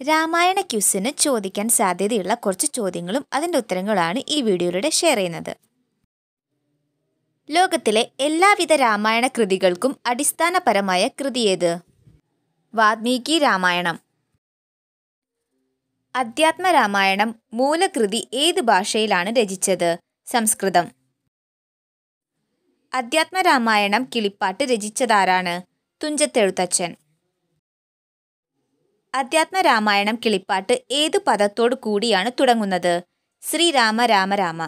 രാമായണ ക്യൂസിന് ചോദിക്കാൻ സാധ്യതയുള്ള കുറച്ച് ചോദ്യങ്ങളും അതിൻ്റെ ഉത്തരങ്ങളാണ് ഈ വീഡിയോയിലൂടെ ഷെയർ ചെയ്യുന്നത് ലോകത്തിലെ എല്ലാവിധ രാമായണ കൃതികൾക്കും അടിസ്ഥാനപരമായ കൃതി ഏത് വാൽമീകി രാമായണം അധ്യാത്മ രാമായണം മൂലകൃതി ഏത് ഭാഷയിലാണ് രചിച്ചത് സംസ്കൃതം അധ്യാത്മ രാമായണം കിളിപ്പാട്ട് രചിച്ചതാരാണ് തുഞ്ചത്തെഴുത്തച്ഛൻ അധ്യാത്മ രാമായണം കിളിപ്പാട്ട് ഏതു പദത്തോടു കൂടിയാണ് തുടങ്ങുന്നത് ശ്രീരാമ രാമ രാമ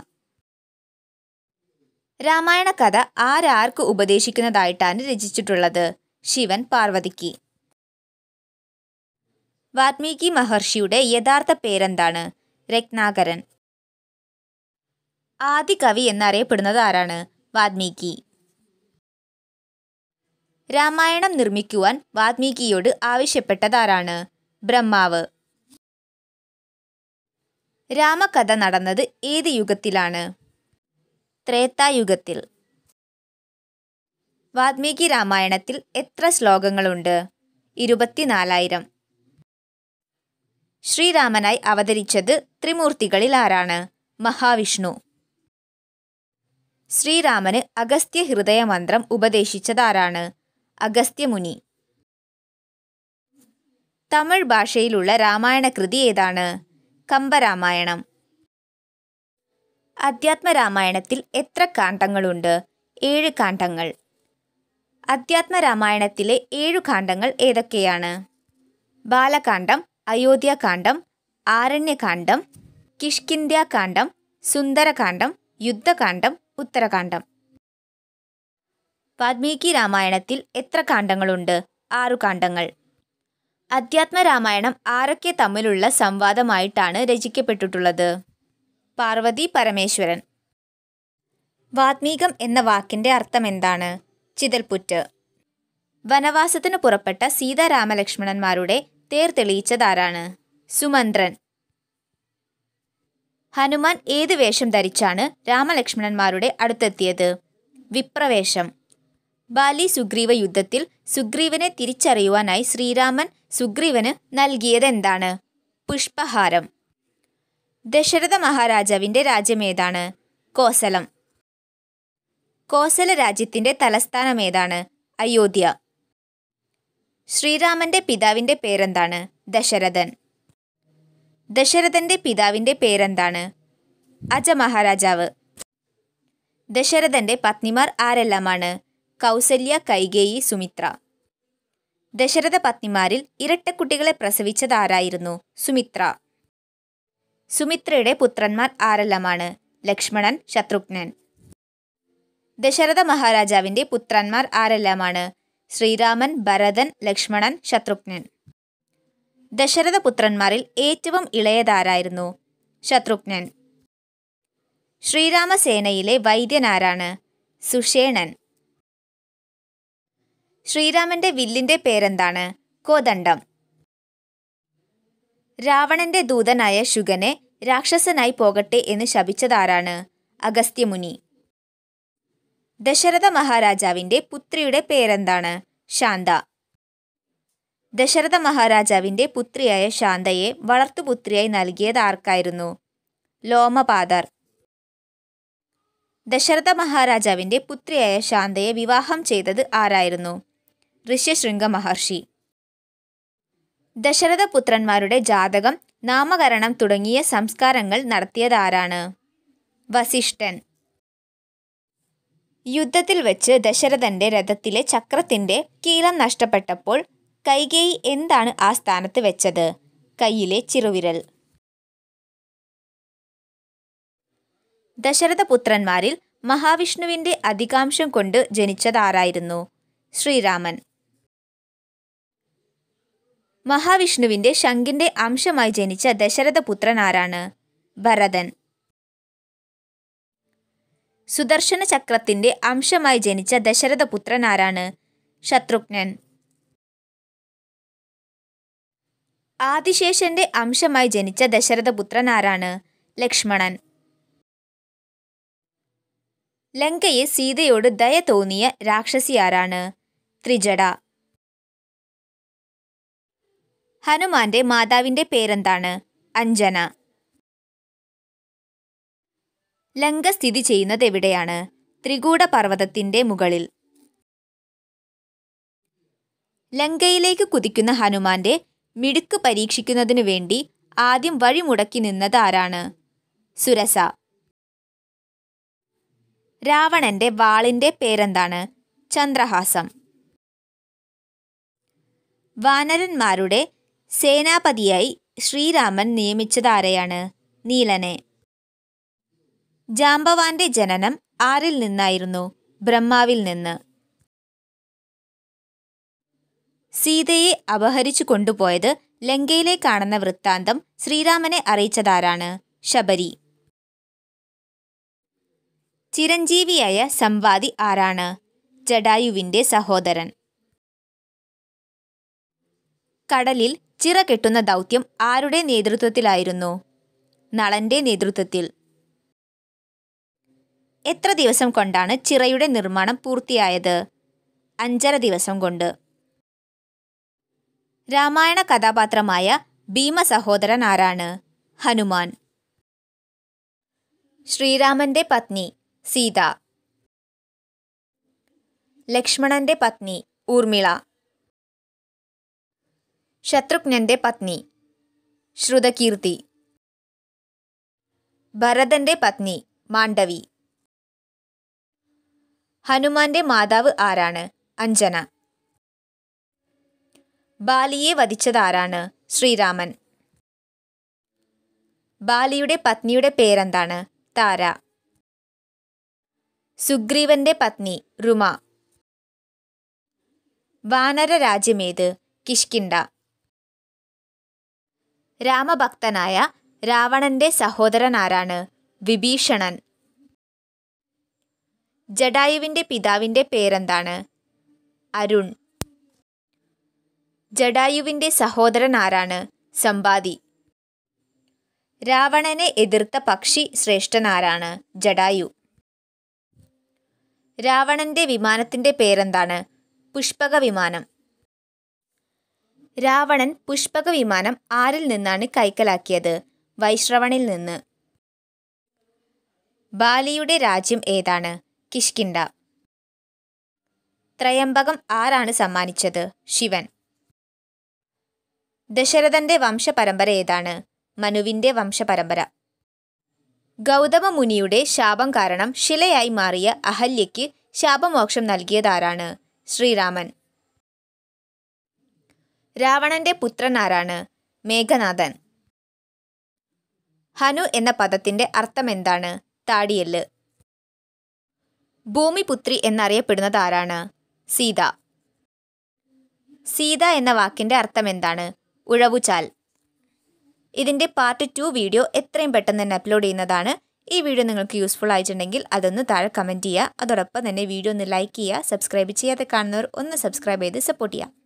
രാമായണ കഥ ആരാർക്ക് ഉപദേശിക്കുന്നതായിട്ടാണ് രചിച്ചിട്ടുള്ളത് ശിവൻ പാർവതിക്ക് വാൽമീകി മഹർഷിയുടെ യഥാർത്ഥ പേരെന്താണ് രത്നാകരൻ ആദി കവി എന്നറിയപ്പെടുന്നത് ആരാണ് വാൽമീകി രാമായണം നിർമ്മിക്കുവാൻ വാൽമീകിയോട് ആവശ്യപ്പെട്ടതാരാണ് ബ്രഹ്മാവ് രാമകഥ നടന്നത് ഏത് യുഗത്തിലാണ് ത്രേതായുഗത്തിൽ വാൽമീകി രാമായണത്തിൽ എത്ര ശ്ലോകങ്ങളുണ്ട് ഇരുപത്തിനാലായിരം ശ്രീരാമനായി അവതരിച്ചത് ത്രിമൂർത്തികളിൽ ആരാണ് മഹാവിഷ്ണു ശ്രീരാമന് അഗസ്ത്യ ഹൃദയമന്ത്രം ഉപദേശിച്ചതാരാണ് അഗസ്ത്യമുനി തമിഴ് ഭാഷയിലുള്ള രാമായണ കൃതി ഏതാണ് കമ്പരാമായണം അധ്യാത്മ രാമായണത്തിൽ എത്ര കാണ്ഡങ്ങളുണ്ട് ഏഴ് കാണ്ഡങ്ങൾ അധ്യാത്മ രാമായണത്തിലെ ഏഴു കാണ്ഡങ്ങൾ ഏതൊക്കെയാണ് ബാലകാന്ഡം അയോധ്യാകാന്ഡം ആരണ്യകാന്ഡം കിഷ്കിന്ധ്യാകാന്ഡം സുന്ദരകാന്ഡം യുദ്ധകാന്ഡം ഉത്തരകാന്ഡം വാൽമീകി രാമായണത്തിൽ എത്ര കാണ്ഡങ്ങളുണ്ട് ആറു കാണ്ഡങ്ങൾ അധ്യാത്മ രാമായണം ആരൊക്കെ തമ്മിലുള്ള സംവാദമായിട്ടാണ് രചിക്കപ്പെട്ടിട്ടുള്ളത് പാർവതി പരമേശ്വരൻ വാത്മീകം എന്ന വാക്കിന്റെ അർത്ഥം എന്താണ് ചിതൽപുറ്റ് വനവാസത്തിന് പുറപ്പെട്ട സീതാരാമലക്ഷ്മണന്മാരുടെ തേർ തെളിയിച്ചതാരാണ് സുമന്ത്രൻ ഹനുമാൻ ഏത് വേഷം ധരിച്ചാണ് രാമലക്ഷ്മണന്മാരുടെ അടുത്തെത്തിയത് വിപ്രവേശം ബാലി സുഗ്രീവ യുദ്ധത്തിൽ സുഗ്രീവനെ തിരിച്ചറിയുവാനായി ശ്രീരാമൻ സുഗ്രീവന് നൽകിയത് എന്താണ് പുഷ്പഹാരം ദശരഥ മഹാരാജാവിന്റെ രാജ്യമേതാണ് കോസലം കോസല രാജ്യത്തിന്റെ തലസ്ഥാനം ഏതാണ് അയോധ്യ ശ്രീരാമന്റെ പിതാവിന്റെ പേരെന്താണ് ദശരഥൻ ദശരഥന്റെ പിതാവിന്റെ പേരെന്താണ് അജ മഹാരാജാവ് ദശരഥന്റെ പത്നിമാർ ആരെല്ലാമാണ് കൗസല്യ കൈകേയി സുമിത്ര ദശരഥ പത്നിമാരിൽ ഇരട്ടക്കുട്ടികളെ പ്രസവിച്ചത് ആരായിരുന്നു സുമിത്ര സുമിത്രയുടെ പുത്രന്മാർ ആരെല്ലാമാണ് ലക്ഷ്മണൻ ശത്രുഘ്നൻ ദശരഥ മഹാരാജാവിന്റെ പുത്രന്മാർ ആരെല്ലാമാണ് ശ്രീരാമൻ ഭരതൻ ലക്ഷ്മണൻ ശത്രുഘ്നൻ ദശരഥ പുത്രന്മാരിൽ ഏറ്റവും ഇളയതാരായിരുന്നു ശത്രുഘ്നൻ ശ്രീരാമസേനയിലെ വൈദ്യനാരാണ് സുഷേണൻ ശ്രീരാമന്റെ വില്ലിന്റെ പേരെന്താണ് കോദണ്ഡം രാവണന്റെ ദൂതനായ ശുഗനെ രാക്ഷസനായി പോകട്ടെ എന്ന് ശപിച്ചതാരാണ് അഗസ്ത്യമുനി ദശരഥ മഹാരാജാവിന്റെ പുത്രിയുടെ പേരെന്താണ് ശാന്ത ദശരഥ മഹാരാജാവിന്റെ പുത്രിയായ ശാന്തയെ വളർത്തുപുത്രിയായി നൽകിയത് ആർക്കായിരുന്നു ലോമപാദർ ദശരഥ മഹാരാജാവിന്റെ പുത്രിയായ ശാന്തയെ വിവാഹം ചെയ്തത് ആരായിരുന്നു ഋഷ്യശൃംഗ മഹർഷി ദശരഥ പുത്രന്മാരുടെ ജാതകം നാമകരണം തുടങ്ങിയ സംസ്കാരങ്ങൾ നടത്തിയതാരാണ് വസിഷ്ഠൻ യുദ്ധത്തിൽ വെച്ച് ദശരഥന്റെ രഥത്തിലെ ചക്രത്തിന്റെ കീലം നഷ്ടപ്പെട്ടപ്പോൾ കൈകേയി എന്താണ് ആ സ്ഥാനത്ത് വെച്ചത് കയ്യിലെ ചിറുവിരൽ ദശരഥപുത്രന്മാരിൽ മഹാവിഷ്ണുവിന്റെ അധികാംശം കൊണ്ട് ജനിച്ചതാരായിരുന്നു ശ്രീരാമൻ മഹാവിഷ്ണുവിന്റെ ശംഖിന്റെ അംശമായി ജനിച്ച ദശരഥപുത്രൻ ആരാണ് ഭരതൻ സുദർശന ചക്രത്തിന്റെ അംശമായി ജനിച്ച ദശരഥപുത്രൻ ആരാണ് ശത്രുഘ്നൻ ആദിശേഷന്റെ അംശമായി ജനിച്ച ദശരഥപുത്രൻ ആരാണ് ലക്ഷ്മണൻ ലങ്കയെ സീതയോട് ദയ തോന്നിയ രാക്ഷസി ആരാണ് ത്രിജട ഹനുമാന്റെ മാതാവിന്റെ പേരെന്താണ് അഞ്ജന ലങ്ക സ്ഥിതി ചെയ്യുന്നത് എവിടെയാണ് ത്രികൂട പർവ്വതത്തിന്റെ മുകളിൽ ലങ്കയിലേക്ക് കുതിക്കുന്ന ഹനുമാന്റെ മിടുക്ക് പരീക്ഷിക്കുന്നതിനു വേണ്ടി ആദ്യം വഴിമുടക്കി നിന്നത് ആരാണ് സുരസ രാവണന്റെ വാളിന്റെ പേരെന്താണ് ചന്ദ്രഹാസം വാനരന്മാരുടെ സേനാപതിയായി ശ്രീരാമൻ നിയമിച്ചത് ആരെയാണ് നീലനെ ജാംബവാന്റെ ജനനം ആരിൽ നിന്നായിരുന്നു ബ്രഹ്മാവിൽ നിന്ന് സീതയെ അപഹരിച്ചു കൊണ്ടുപോയത് ലങ്കയിലേക്കാണെന്ന വൃത്താന്തം ശ്രീരാമനെ അറിയിച്ചതാരാണ് ശബരി ചിരഞ്ജീവിയായ സംവാദി ആരാണ് ജഡായുവിന്റെ സഹോദരൻ കടലിൽ ചിറ കെട്ടുന്ന ദൗത്യം ആരുടെ നേതൃത്വത്തിലായിരുന്നു നളന്റെ നേതൃത്വത്തിൽ എത്ര ദിവസം കൊണ്ടാണ് ചിറയുടെ നിർമ്മാണം പൂർത്തിയായത് അഞ്ചര ദിവസം കൊണ്ട് രാമായണ കഥാപാത്രമായ ഭീമ സഹോദരൻ ആരാണ് ഹനുമാൻ ശ്രീരാമന്റെ പത്നി സീത ലക്ഷ്മണന്റെ പത്നി ഊർമിള ശത്രുഘ്നന്റെ പത്നി ശ്രുതകീർത്തി ഭരതന്റെ പത്നി മാണ്ഡവി ഹനുമാന്റെ മാതാവ് ആരാണ് അഞ്ജന ബാലിയെ വധിച്ചതാരാണ് ശ്രീരാമൻ ബാലിയുടെ പത്നിയുടെ പേരെന്താണ് താര സുഗ്രീവന്റെ പത്നി രുമ വാനര രാജ്യമേത് കിഷ്കിണ്ട രാമഭക്തനായ രാവണന്റെ സഹോദരൻ ആരാണ് വിഭീഷണൻ ജഡായുവിന്റെ പിതാവിന്റെ പേരെന്താണ് അരുൺ ജഡായുവിന്റെ സഹോദരൻ ആരാണ് സമ്പാദി രാവണനെ എതിർത്ത പക്ഷി ശ്രേഷ്ഠൻ ആരാണ് ജഡായു രാവണന്റെ വിമാനത്തിന്റെ പേരെന്താണ് പുഷ്പക വിമാനം രാവണൻ പുഷ്പക വിമാനം ആരിൽ നിന്നാണ് കൈക്കലാക്കിയത് വൈശ്രവണിൽ നിന്ന് ബാലിയുടെ രാജ്യം ഏതാണ് കിഷ്കിണ്ട ത്രയംബകം ആരാണ് സമ്മാനിച്ചത് ശിവൻ ദശരഥന്റെ വംശപരമ്പര ഏതാണ് മനുവിന്റെ വംശപരമ്പര ഗൗതമ മുനിയുടെ ശാപം കാരണം ശിലയായി മാറിയ അഹല്യയ്ക്ക് ശാപമോക്ഷം നൽകിയതാരാണ് ശ്രീരാമൻ രാവണന്റെ പുത്രൻ ആരാണ് മേഘനാഥൻ ഹനു എന്ന പദത്തിന്റെ അർത്ഥം എന്താണ് താടിയല്ല് ഭൂമിപുത്രി എന്നറിയപ്പെടുന്നത് ആരാണ് സീത സീത എന്ന വാക്കിന്റെ അർത്ഥം എന്താണ് ഉഴവുചാൽ ഇതിന്റെ പാർട്ട് ടു വീഡിയോ എത്രയും പെട്ടെന്ന് തന്നെ അപ്ലോഡ് ചെയ്യുന്നതാണ് ഈ വീഡിയോ നിങ്ങൾക്ക് യൂസ്ഫുൾ ആയിട്ടുണ്ടെങ്കിൽ അതൊന്ന് താഴെ കമൻറ്റ് ചെയ്യുക അതോടൊപ്പം തന്നെ വീഡിയോ ഒന്ന് ലൈക്ക് ചെയ്യുക സബ്സ്ക്രൈബ് ചെയ്യാതെ കാണുന്നവർ ഒന്ന് സബ്സ്ക്രൈബ് ചെയ്ത് സപ്പോർട്ട് ചെയ്യുക